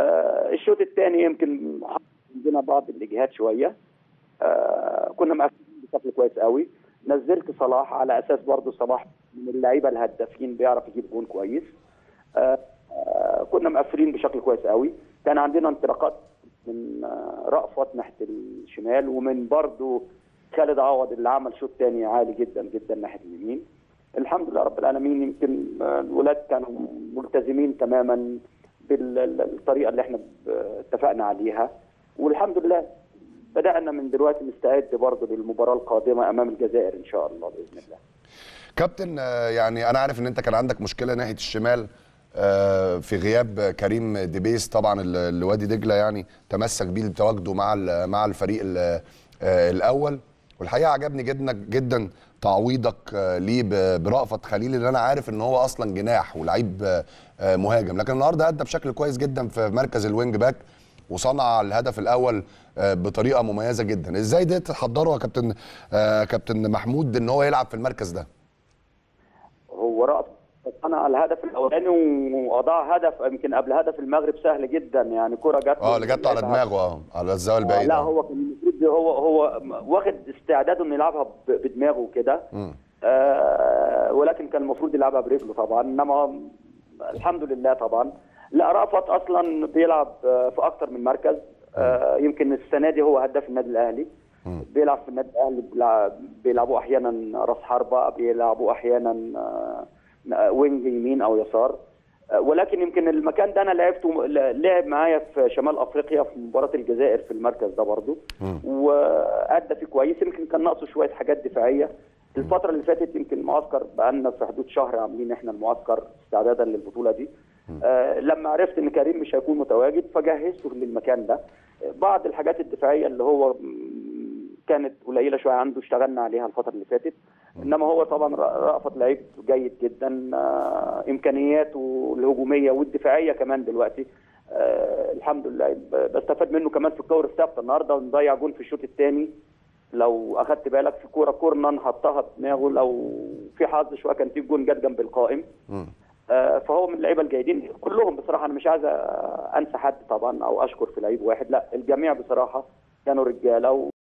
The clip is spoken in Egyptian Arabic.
آه الشوط الثاني يمكن عندنا بعض الاجهاد شويه آه كنا مقفلين بشكل كويس قوي نزلت صلاح على اساس برضه صلاح من اللعيبه الهدافين بيعرف يجيب جون كويس آه آه كنا مقفلين بشكل كويس قوي كان عندنا انطلاقات من آه رأفت ناحيه الشمال ومن برضه خالد عوض اللي عمل شوط تاني عالي جدا جدا ناحيه اليمين الحمد لله رب العالمين يمكن الولاد كانوا ملتزمين تماما بالطريقه اللي احنا اتفقنا عليها والحمد لله بدانا من دلوقتي نستعد برضه للمباراه القادمه امام الجزائر ان شاء الله باذن الله كابتن يعني انا عارف ان انت كان عندك مشكله ناحيه الشمال في غياب كريم ديبيس طبعا اللي وادي دجله يعني تمسك بيه بتواجده مع مع الفريق الاول والحقيقه عجبني جدا جدا تعويضك ليه برأفت خليل اللي انا عارف ان هو اصلا جناح ولعيب مهاجم لكن النهارده ادى بشكل كويس جدا في مركز الوينج باك وصنع الهدف الاول بطريقه مميزه جدا ازاي ده تحضره يا كابتن كابتن محمود ان هو يلعب في المركز ده هو رأفت صنع الهدف الاولاني واضاع هدف يمكن قبل هدف المغرب سهل جدا يعني كره جت اه اللي جت على دماغه اه على الزاويه البعيده لا هو كان المفروض هو هو واخد استعداده انه يلعبها بدماغه كده آه ولكن كان المفروض يلعبها برجله طبعا انما الحمد لله طبعا لا رأفت اصلا بيلعب في اكتر من مركز آه يمكن السنه دي هو هداف النادي الاهلي بيلعب في النادي الاهلي بيلعبوا احيانا راس حربه بيلعبوا احيانا آه وينج يمين او يسار ولكن يمكن المكان ده انا لعبته لعب معايا في شمال افريقيا في مباراه الجزائر في المركز ده برضه وادى فيه كويس يمكن كان ناقصه شويه حاجات دفاعيه الفتره اللي فاتت يمكن المعسكر بقالنا في حدود شهر عاملين احنا المعسكر استعدادا للبطوله دي آه لما عرفت ان كريم مش هيكون متواجد فجهزته للمكان ده بعض الحاجات الدفاعيه اللي هو كانت قليله شويه عنده اشتغلنا عليها الفتره اللي فاتت انما هو طبعا رأفت لعيب جيد جدا آه امكانياته الهجوميه والدفاعيه كمان دلوقتي آه الحمد لله بستفاد منه كمان في الكور الثابته النهارده مضيع جون في الشوط الثاني لو اخدت بالك في كوره كورنر حطها بدماغه لو في حظ شويه كان في جون جت جنب القائم آه فهو من اللعيبه الجيدين كلهم بصراحه انا مش عايز انسى حد طبعا او اشكر في لعيب واحد لا الجميع بصراحه كانوا رجاله